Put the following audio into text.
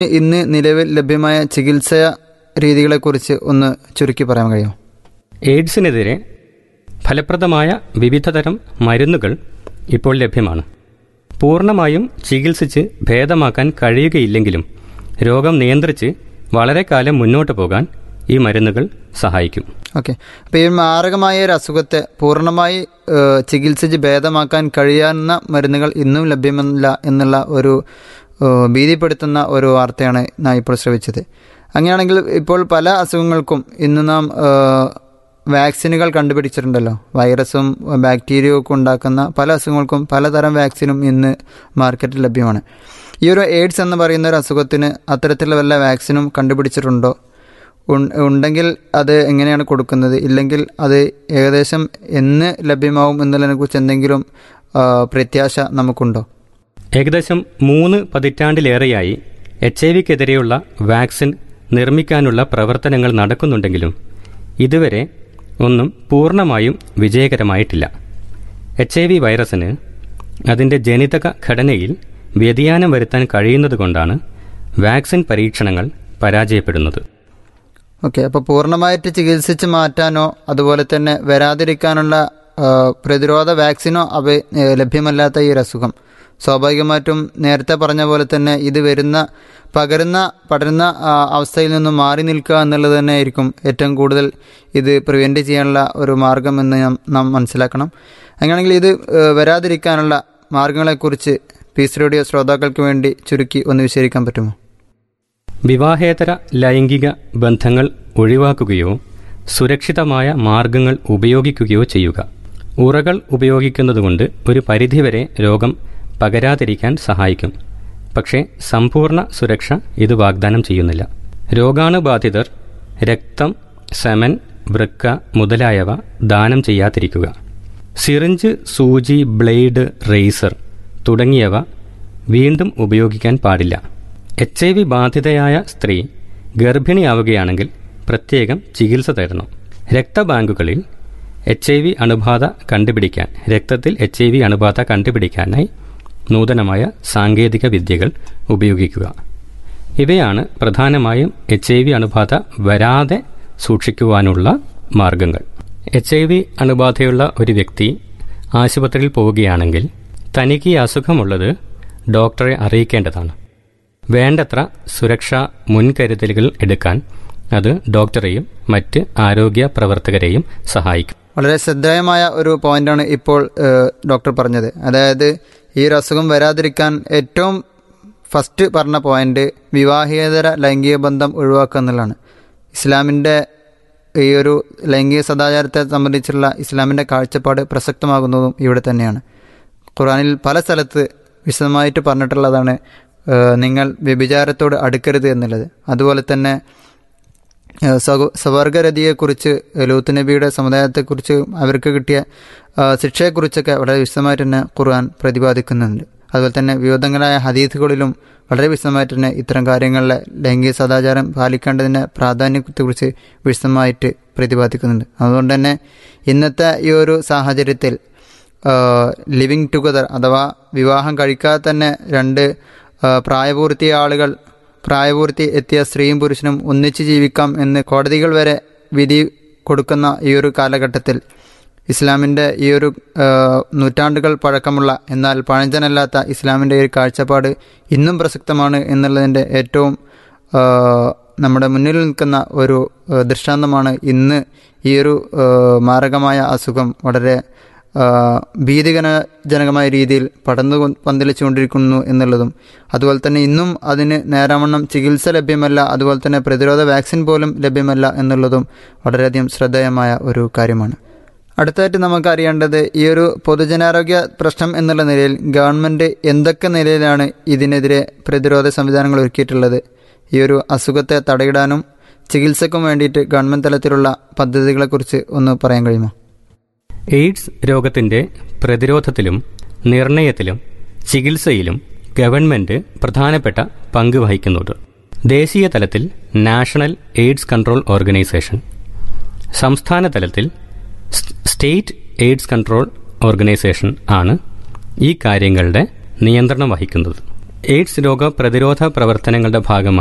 ഇന്ന് നിലവിൽ ലഭ്യമായ ചികിത്സാ രീതികളെക്കുറിച്ച് ഒന്ന് ചുരുക്കി പറയാൻ കഴിയുമോ എയ്ഡ്സിനെതിരെ ഫലപ്രദമായ വിവിധതരം മരുന്നുകൾ ഇപ്പോൾ ലഭ്യമാണ് പൂർണ്ണമായും ചികിത്സിച്ച് ഭേദമാക്കാൻ കഴിയുകയില്ലെങ്കിലും രോഗം നിയന്ത്രിച്ച് വളരെ കാലം മുന്നോട്ട് പോകാൻ ഈ മരുന്നുകൾ സഹായിക്കും ഓക്കെ അപ്പോൾ ഈ മാരകമായ ഒരു അസുഖത്തെ പൂർണ്ണമായി ഏഹ്, ചികിത്സിച്ച് ഭേദമാക്കാൻ കഴിയാവുന്ന മരുന്നുകൾ ഇന്നും ലഭ്യമല്ല എന്നുള്ള ഒരു ഏഹ്, ഭീതിപ്പെടുത്തുന്ന ഒരു വാർത്തയാണ് ഞാൻ ഇപ്പോൾ ശ്രവിച്ചത് അങ്ങനെയാണെങ്കിൽ ഇപ്പോൾ പല അസുഖങ്ങൾക്കും ഇന്ന് നാം ഏഹ്, വാക്സിനുകൾ കണ്ടുപിടിച്ചിട്ടുണ്ടല്ലോ വൈറസും ബാക്ടീരിയയും ഒക്കെ ഉണ്ടാക്കുന്ന പല അസുഖങ്ങൾക്കും പലതരം വാക്സിനും ഇന്ന് മാർക്കറ്റിൽ ലഭ്യമാണ് ഈ ഒരു എയ്ഡ്സ് എന്ന് പറയുന്ന ഒരു അസുഖത്തിന് അത്തരത്തിലുള്ള വല്ല വാക്സിനും കണ്ടുപിടിച്ചിട്ടുണ്ടോ ഉൺ- ഉണ്ടെങ്കിൽ അത് എങ്ങനെയാണ് കൊടുക്കുന്നത് ഇല്ലെങ്കിൽ അത് ഏകദേശം എന്ന് ലഭ്യമാവും എന്നുള്ളതിനെക്കുറിച്ച് എന്തെങ്കിലും ആ, പ്രത്യാശ നമുക്കുണ്ടോ ഏകദേശം മൂന്ന് പതിറ്റാണ്ടിലേറെയായി എച്ച് ഐ വിക്കെതിരെയുള്ള വാക്സിൻ നിർമ്മിക്കാനുള്ള പ്രവർത്തനങ്ങൾ നടക്കുന്നുണ്ടെങ്കിലും ഇതുവരെ ഒന്നും പൂർണ്ണമായും വിജയകരമായിട്ടില്ല എച്ച് ഐ വി വൈറസിന് അതിൻ്റെ ജനിതക ഘടനയിൽ വ്യതിയാനം വരുത്താൻ കഴിയുന്നതുകൊണ്ടാണ് വാക്സിൻ പരീക്ഷണങ്ങൾ പരാജയപ്പെടുന്നത് ഓക്കെ അപ്പോൾ പൂർണ്ണമായിട്ട് ചികിത്സിച്ച് മാറ്റാനോ അതുപോലെ തന്നെ വരാതിരിക്കാനുള്ള ആ, പ്രതിരോധ വാക്സിനോ അവ ഏ, ലഭ്യമല്ലാത്ത ഈ ഒരു അസുഖം സ്വാഭാവികമായിട്ടും നേരത്തെ പറഞ്ഞ പോലെ തന്നെ ഇത് വരുന്ന പകരുന്ന പടരുന്ന ആ, അവസ്ഥയിൽ നിന്നും മാറി നിൽക്കുക എന്നുള്ളത് തന്നെ ആയിരിക്കും ഏറ്റവും കൂടുതൽ ഇത് പ്രിവെൻറ്റ് ചെയ്യാനുള്ള ഒരു മാർഗമെന്ന് നാം നാം മനസ്സിലാക്കണം അങ്ങനെയാണെങ്കിൽ ഇത് ഏ, വരാതിരിക്കാനുള്ള മാർഗങ്ങളെക്കുറിച്ച് പീസ് റേഡിയോ ശ്രോതാക്കൾക്ക് വേണ്ടി ചുരുക്കി ഒന്ന് വിശദീകരിക്കാൻ പറ്റുമോ വിവാഹേതര ലൈംഗിക ബന്ധങ്ങൾ ഒഴിവാക്കുകയോ സുരക്ഷിതമായ മാർഗങ്ങൾ ഉപയോഗിക്കുകയോ ചെയ്യുക ഉറകൾ ഉപയോഗിക്കുന്നതുകൊണ്ട് ഒരു പരിധിവരെ രോഗം പകരാതിരിക്കാൻ സഹായിക്കും പക്ഷേ സമ്പൂർണ്ണ സുരക്ഷ ഇത് വാഗ്ദാനം ചെയ്യുന്നില്ല രോഗാണുബാധിതർ രക്തം സെമൻ വൃക്ക മുതലായവ ദാനം ചെയ്യാതിരിക്കുക സിറിഞ്ച് സൂചി ബ്ലേഡ് റേസർ തുടങ്ങിയവ വീണ്ടും ഉപയോഗിക്കാൻ പാടില്ല എച്ച് ഐ വി ബാധിതയായ സ്ത്രീ ഗർഭിണിയാവുകയാണെങ്കിൽ പ്രത്യേകം ചികിത്സ തരണം രക്തബാങ്കുകളിൽ എച്ച് ഐ വി അണുബാധ കണ്ടുപിടിക്കാൻ രക്തത്തിൽ എച്ച് ഐ വി അണുബാധ കണ്ടുപിടിക്കാനായി നൂതനമായ സാങ്കേതിക വിദ്യകൾ ഉപയോഗിക്കുക ഇവയാണ് പ്രധാനമായും എച്ച് ഐ വി അണുബാധ വരാതെ സൂക്ഷിക്കുവാനുള്ള മാർഗങ്ങൾ എച്ച് ഐ വി അണുബാധയുള്ള ഒരു വ്യക്തി ആശുപത്രിയിൽ പോവുകയാണെങ്കിൽ തനിക്ക് ഈ അസുഖമുള്ളത് ഡോക്ടറെ അറിയിക്കേണ്ടതാണ് വേണ്ടത്ര സുരക്ഷാ മുൻകരുതലുകൾ എടുക്കാൻ അത് ഡോക്ടറെയും മറ്റ് ആരോഗ്യ പ്രവർത്തകരെയും സഹായിക്കും വളരെ ശ്രദ്ധേയമായ ഒരു പോയിന്റാണ് ഇപ്പോൾ ഏഹ്, ഡോക്ടർ പറഞ്ഞത് അതായത് ഈ ഒരു അസുഖം വരാതിരിക്കാൻ ഏറ്റവും ഫസ്റ്റ് പറഞ്ഞ പോയിന്റ് വിവാഹേതര ലൈംഗിക ബന്ധം ഒഴിവാക്കുക എന്നുള്ളതാണ് ഇസ്ലാമിൻ്റെ ഈ ഒരു ലൈംഗിക സദാചാരത്തെ സംബന്ധിച്ചുള്ള ഇസ്ലാമിൻ്റെ കാഴ്ചപ്പാട് പ്രസക്തമാകുന്നതും ഇവിടെ തന്നെയാണ് ഖുറാനിൽ പല സ്ഥലത്ത് വിശദമായിട്ട് പറഞ്ഞിട്ടുള്ളതാണ് ഏഹ്, നിങ്ങൾ വ്യഭിചാരത്തോട് അടുക്കരുത് എന്നുള്ളത് അതുപോലെ തന്നെ ഏഹ് സഗ- സ്വവർഗരതിയെക്കുറിച്ച് ലൂത്ത് നബിയുടെ സമുദായത്തെക്കുറിച്ച് അവർക്ക് കിട്ടിയ ആ, ശിക്ഷയെക്കുറിച്ചൊക്കെ വളരെ വിശദമായിട്ട് തന്നെ ഖുർആൻ പ്രതിപാദിക്കുന്നുണ്ട് അതുപോലെ തന്നെ വിവിധങ്ങളായ ഹദീസുകളിലും വളരെ വിശദമായിട്ട് തന്നെ ഇത്തരം കാര്യങ്ങളിലെ ലൈംഗിക സദാചാരം പാലിക്കേണ്ടതിൻ്റെ പ്രാധാന്യത്തെക്കുറിച്ച് വിശദമായിട്ട് പ്രതിപാദിക്കുന്നുണ്ട് അതുകൊണ്ട് തന്നെ ഇന്നത്തെ ഈ ഒരു സാഹചര്യത്തിൽ ലിവിങ് ടുഗദർ അഥവാ വിവാഹം കഴിക്കാതെ തന്നെ രണ്ട് ആ, പ്രായപൂർത്തിയ ആളുകൾ പ്രായപൂർത്തി എത്തിയ സ്ത്രീയും പുരുഷനും ഒന്നിച്ച് ജീവിക്കാം എന്ന് കോടതികൾ വരെ വിധി കൊടുക്കുന്ന ഈ ഒരു കാലഘട്ടത്തിൽ ഇസ്ലാമിൻ്റെ ഈ ഒരു ആ, നൂറ്റാണ്ടുകൾ പഴക്കമുള്ള എന്നാൽ പഴഞ്ചനല്ലാത്ത ഇസ്ലാമിൻ്റെ ഈ ഒരു കാഴ്ചപ്പാട് ഇന്നും പ്രസക്തമാണ് എന്നുള്ളതിൻ്റെ ഏറ്റവും ആ, നമ്മുടെ മുന്നിൽ നിൽക്കുന്ന ഒരു ആ, ദൃഷ്ടാന്തമാണ് ഇന്ന് ഈ ഒരു ആ, മാരകമായ അസുഖം വളരെ ആ, ഭീതികരജനകമായ രീതിയിൽ പടർന്നു കൊ- പന്തലിച്ചുകൊണ്ടിരിക്കുന്നു എന്നുള്ളതും അതുപോലെ തന്നെ ഇന്നും അതിന് നേരാവണ്ണം ചികിത്സ ലഭ്യമല്ല അതുപോലെ തന്നെ പ്രതിരോധ വാക്സിൻ പോലും ലഭ്യമല്ല എന്നുള്ളതും വളരെയധികം ശ്രദ്ധേയമായ ഒരു കാര്യമാണ് അടുത്തായിട്ട് നമുക്ക് അറിയേണ്ടത് ഈ ഒരു പൊതുജനാരോഗ്യ പ്രശ്നം എന്നുള്ള നിലയിൽ ഗവൺമെൻറ് എന്തൊക്കെ നിലയിലാണ് ഇതിനെതിരെ പ്രതിരോധ സംവിധാനങ്ങൾ ഒരുക്കിയിട്ടുള്ളത് ഈ ഒരു അസുഖത്തെ തടയിടാനും ചികിത്സക്കും വേണ്ടിയിട്ട് ഗവൺമെൻറ് തലത്തിലുള്ള പദ്ധതികളെക്കുറിച്ച് ഒന്ന് പറയാൻ കഴിയുമോ എയ്ഡ്സ് രോഗത്തിന്റെ പ്രതിരോധത്തിലും നിർണയത്തിലും ചികിത്സയിലും ഗവൺമെന്റ് പ്രധാനപ്പെട്ട പങ്ക് വഹിക്കുന്നുണ്ട് ദേശീയ തലത്തിൽ നാഷണൽ എയ്ഡ്സ് കൺട്രോൾ ഓർഗനൈസേഷൻ സംസ്ഥാന തലത്തിൽ സ്- സ്റ്റേറ്റ് എയ്ഡ്സ് കൺട്രോൾ ഓർഗനൈസേഷൻ ആണ് ഈ കാര്യങ്ങളുടെ നിയന്ത്രണം വഹിക്കുന്നത് എയ്ഡ്സ് രോഗ പ്രതിരോധ പ്രവർത്തനങ്ങളുടെ ഭാഗമായി